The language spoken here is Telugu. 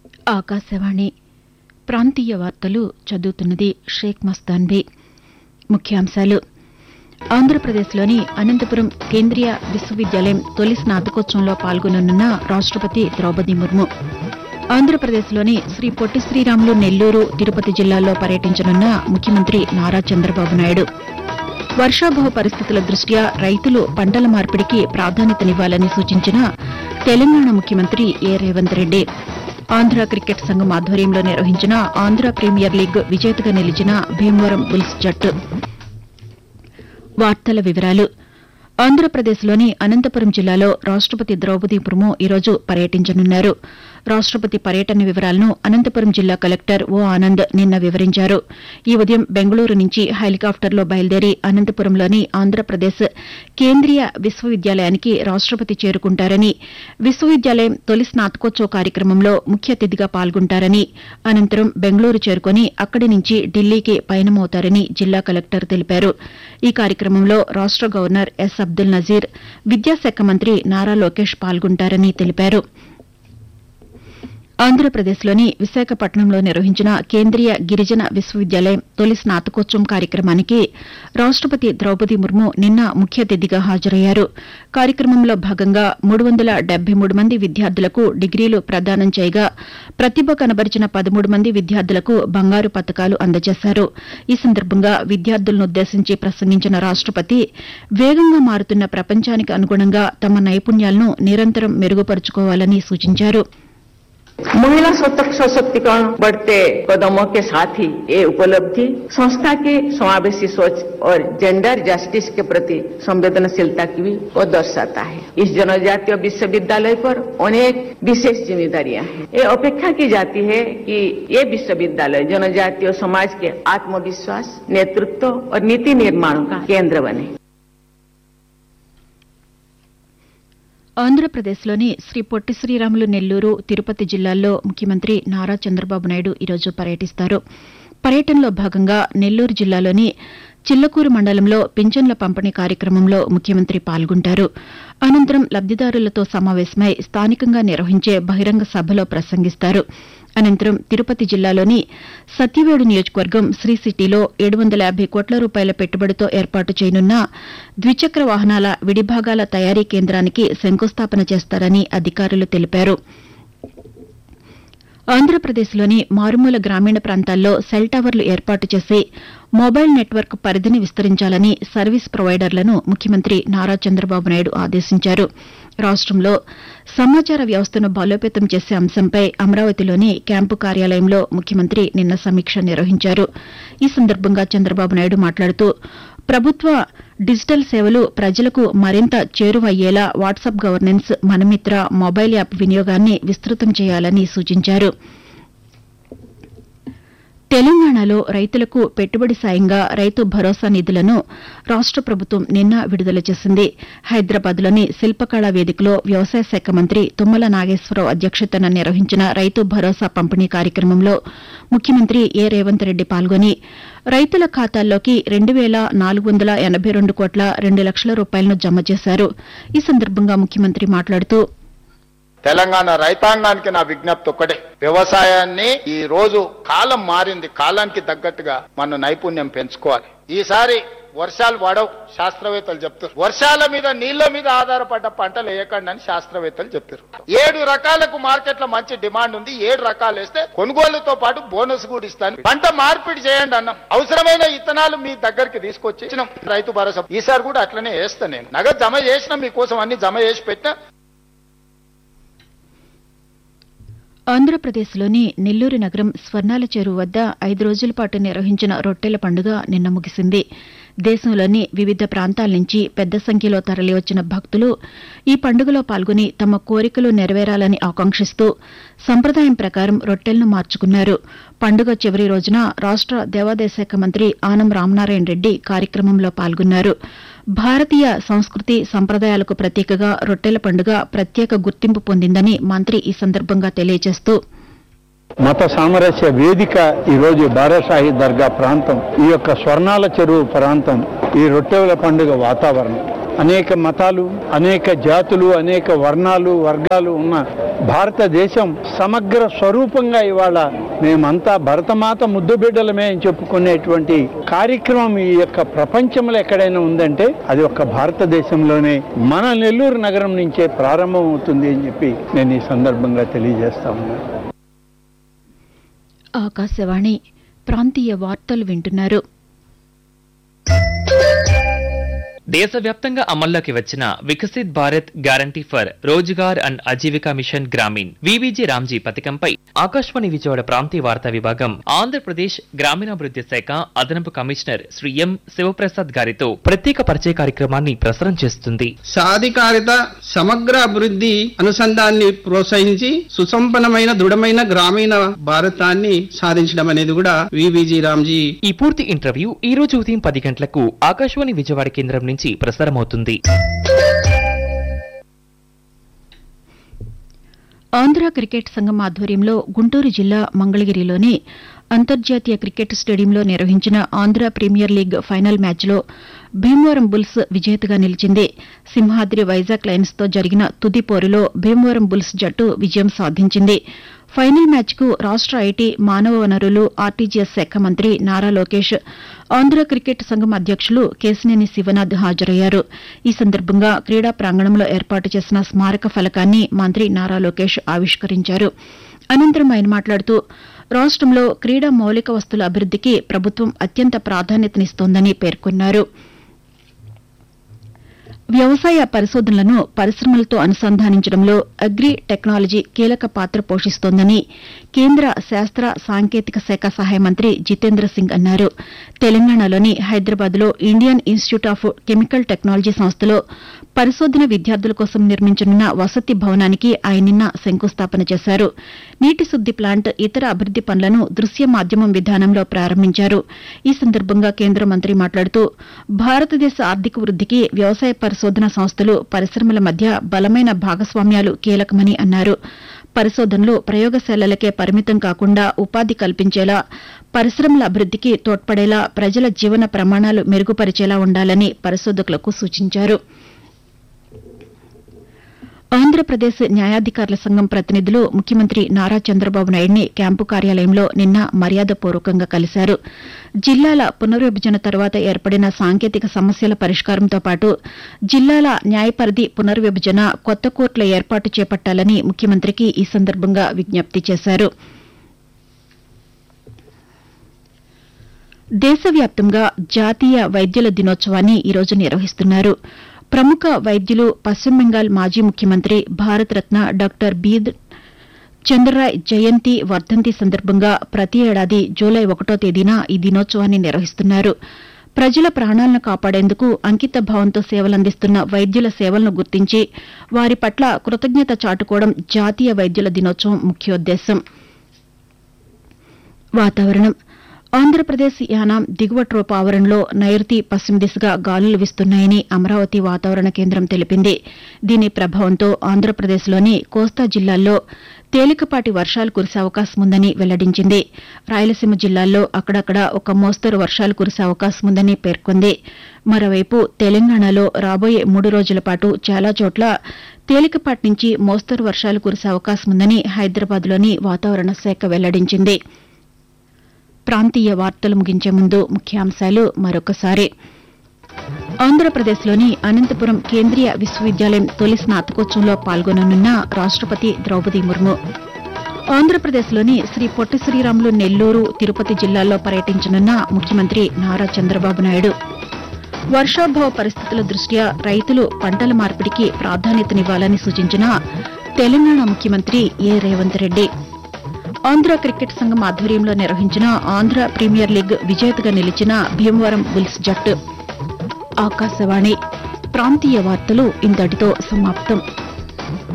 ఆకాశవాణి ప్రాంతీయ వార్తలు చదువుతున్నది షేక్ మస్తాన్బీ ముఖ్యాంశాలు ఆంధ్రప్రదేశ్లోని అనంతపురం కేంద్రీయ విశ్వవిద్యాలయం తొలి స్నాతకోత్సవంలో పాల్గొననున్న రాష్టపతి ద్రౌపది ముర్ము ఆంధ్రప్రదేశ్లోని శ్రీ పొట్టి శ్రీరాములు నెల్లూరు తిరుపతి జిల్లాల్లో పర్యటించనున్న ముఖ్యమంత్రి నారా చంద్రబాబు నాయుడు వర్షాభావ పరిస్థితుల దృష్ట్యా రైతులు పంటల మార్పిడికి ప్రాధాన్యతనివ్వాలని సూచించిన తెలంగాణ ముఖ్యమంత్రి ఏ రేవంత్ రెడ్డి ఆంధ్ర క్రికెట్ సంఘం ఆధ్వర్యంలో నిర్వహించిన ఆంధ్ర ప్రీమియర్ లీగ్ విజేతగా నిలిచిన భీమవరం బుల్స్ జట్టు వార్తల వివరాలు ఆంధ్రప్రదేశ్లోని అనంతపురం జిల్లాలో రాష్టపతి ద్రౌపది ముర్ము ఈరోజు పర్యటించనున్నారు రాష్టపతి పర్యటన వివరాలను అనంతపురం జిల్లా కలెక్టర్ ఓ ఆనంద్ నిన్న వివరించారు ఈ ఉదయం బెంగళూరు నుంచి హెలికాప్టర్లో బయలుదేరి అనంతపురంలోని ఆంధ్రప్రదేశ్ కేంద్రీయ విశ్వవిద్యాలయానికి రాష్టపతి చేరుకుంటారని విశ్వవిద్యాలయం తొలి స్నాతకోత్సవ కార్యక్రమంలో ముఖ్య అతిథిగా పాల్గొంటారని అనంతరం బెంగళూరు చేరుకుని అక్కడి నుంచి ఢిల్లీకి పయనమవుతారని జిల్లా కలెక్టర్ తెలిపారు ఈ కార్యక్రమంలో రాష్ట గవర్నర్ ఎస్ అబ్దుల్ నజీర్ విద్యాశాఖ మంత్రి నారా లోకేష్ పాల్గొంటారని తెలిపారు ఆంధ్రప్రదేశ్లోని విశాఖపట్నంలో నిర్వహించిన కేంద్రీయ గిరిజన విశ్వవిద్యాలయం తొలి స్నాతకోత్సవం కార్యక్రమానికి రాష్టపతి ద్రౌపది ముర్ము నిన్న ముఖ్య అతిథిగా హాజరయ్యారు కార్యక్రమంలో భాగంగా మూడు వందల డెబ్బై మూడు మంది విద్యార్థులకు డిగ్రీలు ప్రదానం చేయగా ప్రతిభ కనబరిచిన పదమూడు మంది విద్యార్థులకు బంగారు పతకాలు అందజేశారు ఈ సందర్భంగా విద్యార్థులనుద్దేశించి ప్రసంగించిన రాష్టపతి వేగంగా మారుతున్న ప్రపంచానికి అనుగుణంగా తమ నైపుణ్యాలను నిరంతరం మెరుగుపరుచుకోవాలని సూచించారు महिला सतक सशक्तिकरण बढ़ते कदमों के साथ ही ये उपलब्धि संस्था के समावेशी सोच और जेंडर जस्टिस के प्रति संवेदनशीलता की भी को दर्शाता है इस जनजातीय विश्वविद्यालय पर अनेक विशेष जिम्मेदारियां हैं ये अपेक्षा की जाती है कि ये विश्वविद्यालय जनजातीय समाज के आत्मविश्वास नेतृत्व और नीति निर्माण का केंद्र बने ఆంధ్రప్రదేశ్లోని శ్రీ పొట్టి శ్రీరాములు నెల్లూరు తిరుపతి జిల్లాల్లో ముఖ్యమంత్రి నారా చంద్రబాబు నాయుడు ఈరోజు పర్యటిస్తారు పర్యటనలో భాగంగా నెల్లూరు జిల్లాలోని చిల్లకూరు మండలంలో పింఛన్ల పంపిణీ కార్యక్రమంలో ముఖ్యమంత్రి పాల్గొంటారు అనంతరం లబ్దిదారులతో సమావేశమై స్థానికంగా నిర్వహించే బహిరంగ సభలో ప్రసంగిస్తారు అనంతరం తిరుపతి జిల్లాలోని సత్యవేడు నియోజకవర్గం శ్రీ సిటీలో ఏడు వందల యాభై కోట్ల రూపాయల పెట్టుబడితో ఏర్పాటు చేయనున్న ద్విచక్ర వాహనాల విడిభాగాల తయారీ కేంద్రానికి శంకుస్థాపన చేస్తారని అధికారులు తెలిపారు ఆంధ్రప్రదేశ్లోని మారుమూల గ్రామీణ ప్రాంతాల్లో సెల్ టవర్లు ఏర్పాటు చేసి మొబైల్ నెట్వర్క్ పరిధిని విస్తరించాలని సర్వీస్ ప్రొవైడర్లను ముఖ్యమంత్రి నారా చంద్రబాబు నాయుడు ఆదేశించారు రాష్టంలో సమాచార వ్యవస్థను బలోపేతం చేసే అంశంపై అమరావతిలోని క్యాంపు కార్యాలయంలో ముఖ్యమంత్రి నిన్న సమీక్ష నిర్వహించారు ఈ సందర్భంగా చంద్రబాబు నాయుడు మాట్లాడుతూ ప్రభుత్వ డిజిటల్ సేవలు ప్రజలకు మరింత చేరువయ్యేలా WhatsApp governance Manamitra mobile app వినియోగాన్ని విస్తృతం చేయాలని సూచించారు తెలంగాణలో రైతులకు పెట్టుబడి సాయంగా రైతు భరోసా నిధులను రాష్ట ప్రభుత్వం నిన్న విడుదల చేసింది హైదరాబాద్లోని శిల్పకళా వేదికలో వ్యవసాయ శాఖ మంత్రి తుమ్మల నాగేశ్వరరావు అధ్యక్షతన నిర్వహించిన రైతు భరోసా పంపిణీ కార్యక్రమంలో ముఖ్యమంత్రి ఏ రేవంత్ రెడ్డి పాల్గొని రైతుల ఖాతాల్లోకి రెండు వేల నాలుగు వందల ఎనబై రెండు కోట్ల రెండు లక్షల రూపాయలను జమ చేశారు ఈ సందర్భంగా ముఖ్యమంత్రి మాట్లాడుతూ తెలంగాణ రైతాంగానికి నా విజ్ఞప్తి ఒక్కటే వ్యవసాయాన్ని ఈ రోజు కాలం మారింది కాలానికి తగ్గట్టుగా మన నైపుణ్యం పెంచుకోవాలి ఈసారి వర్షాలు పడవు శాస్త్రవేత్తలు చెప్తారు వర్షాల మీద నీళ్ల మీద ఆధారపడ్డ పంటలు వేయకండి అని శాస్త్రవేత్తలు చెప్పారు ఏడు రకాలకు మార్కెట్ లో మంచి డిమాండ్ ఉంది ఏడు రకాలు వేస్తే కొనుగోలుతో పాటు బోనస్ కూడా ఇస్తాను పంట మార్పిడి చేయండి అన్నాం అవసరమైన ఇత్తనాలు మీ దగ్గరికి తీసుకొచ్చి ఇచ్చినాం రైతు భరోసా ఈసారి కూడా అట్లనే వేస్తా నేను నగదు జమ చేసిన మీకోసం అన్ని జమ చేసి పెట్టినా ఆంధ్రప్రదేశ్లోని నెల్లూరు నగరం స్వర్ణాల చెరువు వద్ద ఐదు రోజుల పాటు నిర్వహించిన రొట్టెల పండుగ నిన్న ముగిసింది దేశంలోని వివిధ ప్రాంతాల నుంచి పెద్ద సంఖ్యలో తరలివచ్చిన భక్తులు ఈ పండుగలో పాల్గొని తమ కోరికలు నెరవేరాలని ఆకాంక్షిస్తూ సంప్రదాయం ప్రకారం రొట్టెలను మార్చుకున్నారు పండుగ చివరి రోజున రాష్ట దేవాదాయ శాఖ మంత్రి ఆనం రామనారాయణ రెడ్డి కార్యక్రమంలో పాల్గొన్నారు భారతీయ సంస్కృతి సంప్రదాయాలకు ప్రతీకగా రొట్టెల పండుగ ప్రత్యేక గుర్తింపు పొందిందని మంత్రి ఈ సందర్భంగా తెలియజేస్తూ మత సామరస్య వేదిక ఈ రోజు బారాషాహి దర్గా ప్రాంతం ఈ యొక్క స్వర్ణాల చెరువు ప్రాంతం ఈ రొట్టెల పండుగ వాతావరణం అనేక మతాలు అనేక జాతులు అనేక వర్ణాలు వర్గాలు ఉన్న భారతదేశం సమగ్ర స్వరూపంగా ఇవాళ మేమంతా భరతమాత ముద్దు బిడ్డలమే అని చెప్పుకునేటువంటి కార్యక్రమం ఈ యొక్క ప్రపంచంలో ఎక్కడైనా ఉందంటే అది ఒక భారతదేశంలోనే మన నెల్లూరు నగరం నుంచే ప్రారంభం అవుతుంది అని చెప్పి నేను ఈ సందర్భంగా తెలియజేస్తా ఉన్నాను ఆకాశవాణి ప్రాంతీయ వార్తలు వింటున్నారు దేశవ్యాప్తంగా అమల్లోకి వచ్చిన Viksit Bharat guarantee for Rozgar and Ajeevika mission Gramin VVG Ramji పథకంపై ఆకాశవాణి విజయవాడ ప్రాంతీయ వార్తా విభాగం ఆంధ్రప్రదేశ్ గ్రామీణాభివృద్ధి శాఖ అదనపు కమిషనర్ శ్రీ ఎం శివప్రసాద్ గారితో ప్రత్యేక పరిచయ కార్యక్రమాన్ని ప్రసారం చేస్తుంది సాధికారిత సమగ్ర అభివృద్ధి అనుసంధాన్ని ప్రోత్సహించి సుసంపన్నమైన దృఢమైన గ్రామీణ భారతాన్ని సాధించడం అనేది కూడా వివిజి రామ్జీ ఈ పూర్తి ఇంటర్వ్యూ ఈ రోజు ఉదయం పది గంటలకు ఆకాశవాణి విజయవాడ కేంద్రం నుంచి ప్రసారమవుతుంది ఆంధ్ర క్రికెట్ సంఘం ఆధ్వర్యంలో గుంటూరు జిల్లా మంగళగిరిలోని అంతర్జాతీయ క్రికెట్ స్టేడియంలో నిర్వహించిన ఆంధ్ర ప్రీమియర్ లీగ్ ఫైనల్ మ్యాచ్లో భీమవరం బుల్స్ విజేతగా నిలిచింది సింహాద్రి వైజాగ్ లయన్స్తో జరిగిన తుది పోరులో భీమవరం బుల్స్ జట్టు విజయం సాధించింది ఫైనల్ మ్యాచ్కు రాష్ట ఐటీ మానవ వనరులు ఆర్టీజీఎస్ శాఖ మంత్రి నారా లోకేష్ ఆంధ్ర క్రికెట్ సంఘం అధ్యక్షులు కేశినేని శివనాథ్ హాజరయ్యారు ఈ సందర్భంగా క్రీడా ప్రాంగణంలో ఏర్పాటు చేసిన స్మారక ఫలకాన్ని మంత్రి నారా లోకేష్ ఆవిష్కరించారు అనంతరం ఆయన మాట్లాడుతూ రాష్టంలో క్రీడా మౌలిక వస్తుల అభివృద్దికి ప్రభుత్వం అత్యంత ప్రాధాన్యతనిస్తోందని పేర్కొన్నారు వ్యవసాయ పరిశోధనలను పరిశ్రమలతో అనుసంధానించడంలో అగ్రి టెక్నాలజీ కీలక పాత్ర పోషిస్తోందని కేంద్ర శాస్త్ర సాంకేతిక శాఖ సహాయ మంత్రి జితేంద్ర సింగ్ అన్నారు తెలంగాణలోని హైదరాబాద్లో Indian Institute of Chemical Technology సంస్థలో పరిశోధన విద్యార్థుల కోసం నిర్మించనున్న వసతి భవనానికి ఆయన నిన్న శంకుస్థాపన చేశారు నీటి శుద్ది ప్లాంట్ ఇతర అభివృద్ది పనులను దృశ్య మాధ్యమం విధానంలో ప్రారంభించారు ఈ సందర్భంగా కేంద్ర మంత్రి మాట్లాడుతూ భారతదేశ ఆర్థిక వృద్దికి వ్యవసాయ పరిశోధన సంస్థలు పరిశ్రమల మధ్య బలమైన భాగస్వామ్యాలు కీలకమని అన్నారు పరిశోధనలు ప్రయోగశాలలకే పరిమితం కాకుండా ఉపాధి కల్పించేలా పరిశ్రమల అభివృద్దికి తోడ్పడేలా ప్రజల జీవన ప్రమాణాలు మెరుగుపరిచేలా ఉండాలని పరిశోధకులకు సూచించారు ఆంధ్రప్రదేశ్ న్యాయాధికారుల సంఘం ప్రతినిధులు ముఖ్యమంత్రి నారా చంద్రబాబు నాయుడిని క్యాంపు కార్యాలయంలో నిన్న మర్యాదపూర్వకంగా కలిశారు జిల్లాల పునర్విభజన తర్వాత ఏర్పడిన సాంకేతిక సమస్యల పరిష్కారంతో పాటు జిల్లాల న్యాయపరిధి పునర్విభజన కొత్త కోర్టుల ఏర్పాటు చేపట్టాలని ముఖ్యమంత్రికి ఈ సందర్భంగా విజ్ఞప్తి చేశారు దేశవ్యాప్తంగా జాతీయ వైద్యుల దినోత్సవాన్ని ఈరోజు నిర్వహిస్తున్నారు ప్రముఖ వైద్యులు పశ్చిమ బెంగాల్ మాజీ ముఖ్యమంత్రి భారతరత్న డాక్టర్ బీద్ చంద్రరాయ్ జయంతి వర్ధంతి సందర్భంగా ప్రతి ఏడాది జూలై ఒకటో తేదీన ఈ దినోత్సవాన్ని నిర్వహిస్తున్నారు ప్రజల ప్రాణాలను కాపాడేందుకు అంకిత భావంతో సేవలందిస్తున్న వైద్యుల సేవలను గుర్తించి వారి పట్ల కృతజ్ఞత చాటుకోవడం జాతీయ వైద్యుల దినోత్సవం ముఖ్యోద్దేశం వాతావరణం ఆంధ్రప్రదేశ్ యానాం దిగువ ట్రోప్ ఆవరణలో నైరుతి పశ్చిమ దిశగా గాలులు వీస్తున్నాయని అమరావతి వాతావరణ కేంద్రం తెలిపింది దీని ప్రభావంతో ఆంధ్రప్రదేశ్లోని కోస్తా జిల్లాల్లో తేలికపాటి వర్షాలు కురిసే అవకాశం ఉందని వెల్లడించింది రాయలసీమ జిల్లాల్లో అక్కడక్కడ ఒక మోస్తరు వర్షాలు కురిసే అవకాశం ఉందని పేర్కొంది మరోవైపు తెలంగాణలో రాబోయే మూడు రోజుల పాటు చాలా చోట్ల తేలికపాటి నుంచి మోస్తరు వర్షాలు కురిసే అవకాశం ఉందని హైదరాబాద్లోని వాతావరణ శాఖ వెల్లడించింది ప్రాంతీయ వార్తలు ముగించే ముందు ముఖ్యాంశాలు మరొకసారి ఆంధ్రప్రదేశ్లోని అనంతపురం కేంద్రీయ విశ్వవిద్యాలయం తొలి స్నాతకోత్సవంలో పాల్గొననున్న రాష్టపతి ద్రౌపది ముర్ము ఆంధ్రప్రదేశ్లోని శ్రీ పొట్టి శ్రీరాములు నెల్లూరు తిరుపతి జిల్లాల్లో పర్యటించనున్న ముఖ్యమంత్రి నారా చంద్రబాబు నాయుడు వర్షాభావ పరిస్థితుల దృష్ట్యా రైతులు పంటల మార్పిడికి ప్రాధాన్యతనివ్వాలని సూచించిన తెలంగాణ ముఖ్యమంత్రి ఏ రేవంత్ రెడ్డి ఆంధ్ర క్రికెట్ సంఘం ఆధ్వర్యంలో నిర్వహించిన ఆంధ్ర ప్రీమియర్ లీగ్ విజేతగా నిలిచిన భీమవరం బుల్స్ జట్టు ఆకాశవాణి ప్రాంతీయ వార్తలు ఇంతటితో సమాప్తం